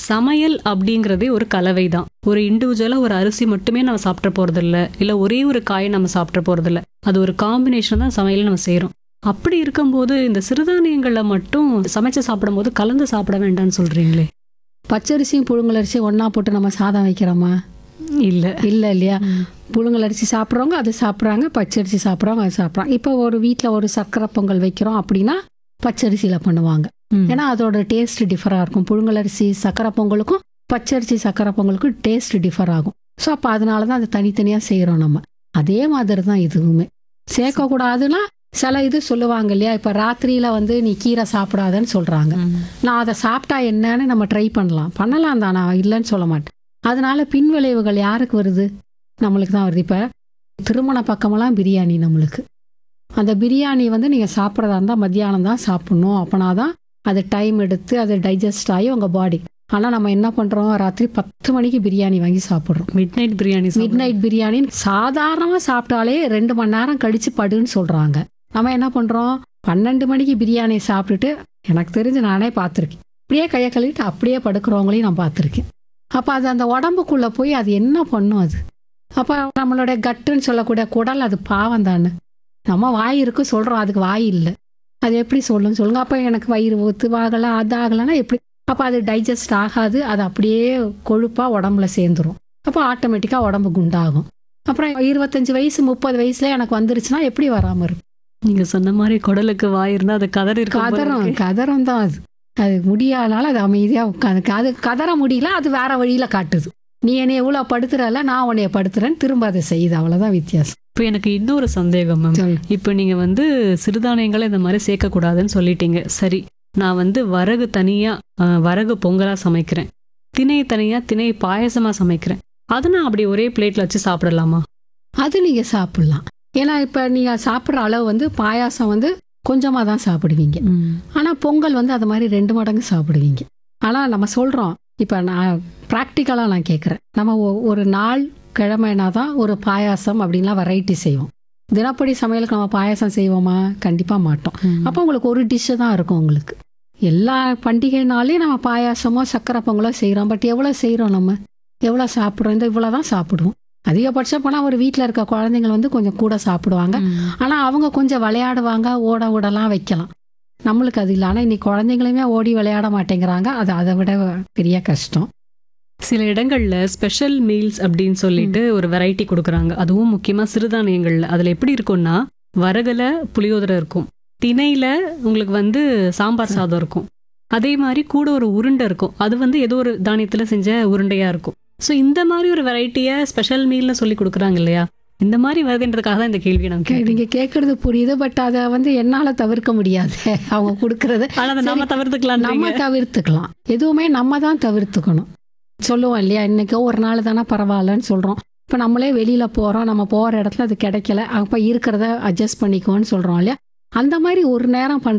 சமையல் அப்படிங்கிறதே ஒரு கலவை தான் ஒரு இண்டிவிஜுவலா ஒரு அரிசி மட்டுமே நம்ம சாப்பிட போறது இல்ல இல்ல ஒரே ஒரு காயை நம்ம சாப்பிட போறது இல்ல அது ஒரு காம்பினேஷன் தான் சமையல் நம்ம செய்றோம் அப்படி இருக்கும்போது இந்த சிறுதானியங்கள்ல மட்டும் சமைச்சு சாப்பிடும்போது கலந்து சாப்பிட வேண்டாம்னு சொல்றீங்களே பச்சரிசியும் புழுங்கலரிசியும் ஒன்றா போட்டு நம்ம சாதம் வைக்கிறோமா இல்ல இல்லை இல்லையா புழுங்கலரிசி சாப்பிட்றவங்க அது சாப்பிட்றாங்க பச்சரிசி சாப்பிட்றவங்க அது சாப்பிட்றாங்க இப்போ ஒரு வீட்டில் ஒரு சர்க்கரை பொங்கல் வைக்கிறோம் அப்படின்னா பச்சரிசியில் பண்ணுவாங்க ம். ஏன்னா அதோட டேஸ்ட் டிஃபராக இருக்கும் புழுங்கலரிசி சக்கரை பொங்கலுக்கும் பச்சரிசி சக்கரை பொங்கலுக்கும் டேஸ்ட் டிஃபர் ஆகும் ஸோ அப்போ அதனால தான் அது தனித்தனியாக செய்கிறோம் நம்ம அதே மாதிரி தான் இதுவுமே சேர்க்கக்கூடாதுன்னா சில இது சொல்லுவாங்க இல்லையா இப்போ ராத்திரியில் வந்து நீ கீரை சாப்பிடாதன்னு சொல்கிறாங்க நான் அதை சாப்பிட்டா என்னன்னு நம்ம ட்ரை பண்ணலாம் பண்ணலாம் தான் நான் இல்லைன்னு சொல்ல மாட்டேன் அதனால பின் விளைவுகள் யாருக்கு வருது நம்மளுக்கு தான் வருது இப்போ திருமண பக்கமெல்லாம் பிரியாணி நம்மளுக்கு அந்த பிரியாணி வந்து நீங்கள் சாப்பிட்றதா இருந்தால் மத்தியானம் தான் சாப்பிட்ணும் அப்போனா தான் அது டைம் எடுத்து அது டைஜஸ்ட் ஆகி உங்கள் பாடி ஆனால் நம்ம என்ன பண்ணுறோம் ராத்திரி பத்து மணிக்கு பிரியாணி வாங்கி சாப்பிட்றோம் midnight biryani midnight biryani சாதாரணமாக சாப்பிட்டாலே ரெண்டு மணி நேரம் கழிச்சு படுன்னு சொல்கிறாங்க நம்ம என்ன பண்ணுறோம் பன்னெண்டு மணிக்கு பிரியாணி சாப்பிட்டுட்டு எனக்கு தெரிஞ்சு நானே பார்த்துருக்கேன் அப்படியே கையை கழுவிட்டு அப்படியே படுக்கிறவங்களையும் நான் பார்த்துருக்கேன் அப்போ அது அந்த உடம்புக்குள்ளே போய் அது என்ன பண்ணும் அது அப்போ நம்மளோட கட்டுன்னு சொல்லக்கூடிய குடல் அது பாவம் தானே நம்ம வாய் இருக்கு சொல்கிறோம் அதுக்கு வாய் இல்லை அது எப்படி சொல்லும் சொல்லுங்க அப்போ எனக்கு வயிறு ஒத்து ஆகலை அது ஆகலைன்னா எப்படி அப்போ அது டைஜஸ்ட் ஆகாது அது அப்படியே கொழுப்பாக உடம்புல சேர்ந்துரும் அப்போ ஆட்டோமேட்டிக்காக உடம்பு குண்டாகும் அப்புறம் இருபத்தஞ்சு வயசு முப்பது வயசுல எனக்கு வந்துருச்சுன்னா எப்படி வராமல் இருக்கும் நீங்க சொன்ன மாதிரி குடலுக்கு வாய் இருந்தா அது கதறி இருக்கும் போல கதறம் இருக்கு. கதறம் தான் அது அது முடியாதனால அது அமைதியாக உட்காந்து அது கதற முடியல அது வேற வழியில் காட்டுது நீ என்னை எவ்வளோ படுத்துறல நான் உன்னைய படுத்துறேன்னு திரும்ப அதை செய்யுது அவ்வளோதான் வித்தியாசம் இப்போ எனக்கு இன்னொரு சந்தேகம் மேம் சொல்லு. இப்போ நீங்க வந்து சிறுதானியங்களை இந்த மாதிரி சேர்க்கக்கூடாதுன்னு சொல்லிட்டீங்க சரி நான் வந்து வரகு தனியா அஹ், வரகு பொங்கலா சமைக்கிறேன் திணை தனியா திணை பாயசமா சமைக்கிறேன் அதை நான் அப்படி ஒரே பிளேட்ல வச்சு சாப்பிடலாமா அது நீங்கள் சாப்பிட்லாம் ஏன்னா இப்போ நீங்கள் சாப்பிட்ற அளவு வந்து பாயாசம் வந்து கொஞ்சமாக தான் சாப்பிடுவீங்க ஆனால் பொங்கல் வந்து அது மாதிரி ரெண்டு மடங்கு சாப்பிடுவீங்க ஆனால் நம்ம சொல்கிறோம் இப்போ நான் ப்ராக்டிக்கலாக நான் கேட்குறேன் நம்ம ஒ- ஒரு நாள் கிழமைனா தான் ஒரு பாயாசம் அப்படின்லாம் வெரைட்டி செய்வோம் தினப்படி சமையலுக்கு நம்ம பாயாசம் செய்வோமா கண்டிப்பாக மாட்டோம் அப்போ உங்களுக்கு ஒரு டிஷ்ஷு தான் இருக்கும் உங்களுக்கு எல்லா பண்டிகைனாலையும் நம்ம பாயாசமோ சக்கரை பொங்கலோ செய்கிறோம் பட் எவ்வளோ செய்கிறோம் நம்ம எவ்வளோ சாப்பிட்றோம் இந்த இவ்வளோ தான் சாப்பிடுவோம் அதிகபட்சம் போனால் ஒரு வீட்டில் இருக்க குழந்தைங்க வந்து கொஞ்சம் கூட சாப்பிடுவாங்க ஆனால் அவங்க கொஞ்சம் விளையாடுவாங்க ஓட ஓடலாம் வைக்கலாம் நம்மளுக்கு அது இல்லை ஆனால் இன்னைக்கு குழந்தைங்களுமே ஓடி விளையாட மாட்டேங்கிறாங்க அது அதை விட பெரிய கஷ்டம் சில இடங்கள்ல ஸ்பெஷல் மீல்ஸ் அப்படின்னு சொல்லிட்டு ஒரு வெரைட்டி கொடுக்குறாங்க அதுவும் முக்கியமா சிறுதானியங்கள்ல அதுல எப்படி இருக்கும்னா வரகுல புளியோதரை இருக்கும் திணையில உங்களுக்கு வந்து சாம்பார் சாதம் இருக்கும் அதே மாதிரி கூட ஒரு உருண்டை இருக்கும் அது வந்து ஏதோ ஒரு தானியத்துல செஞ்ச உருண்டையா இருக்கும் ஸோ இந்த மாதிரி ஒரு வெரைட்டியை ஸ்பெஷல் மீல்னு சொல்லி கொடுக்குறாங்க இல்லையா இந்த மாதிரி வருதுன்றதுக்காக தான் இந்த கேள்வி நான் கேட்டேன் நீங்கள் கேட்குறது புரியுது பட் அதை வந்து என்னால் தவிர்க்க முடியாது அவங்க கொடுக்கறது ஆனா அதை நம்ம சரி, தவிர்த்துக்கலாம் நம்ம தவிர்த்துக்கலாம் எதுவுமே நம்ம தான் தவிர்த்துக்கணும் சொல்லுவோம் இல்லையா இன்னைக்கோ ஒரு நாள் தானே பரவாயில்லன்னு சொல்கிறோம் இப்போ நம்மளே வெளியில் போகிறோம் நம்ம போகிற இடத்துல அது கிடைக்கல அப்போ இருக்கிறத அட்ஜஸ்ட் பண்ணிக்குவோன்னு சொல்கிறோம் இல்லையா அந்த மாதிரி ஒரு நேரம் பண்ற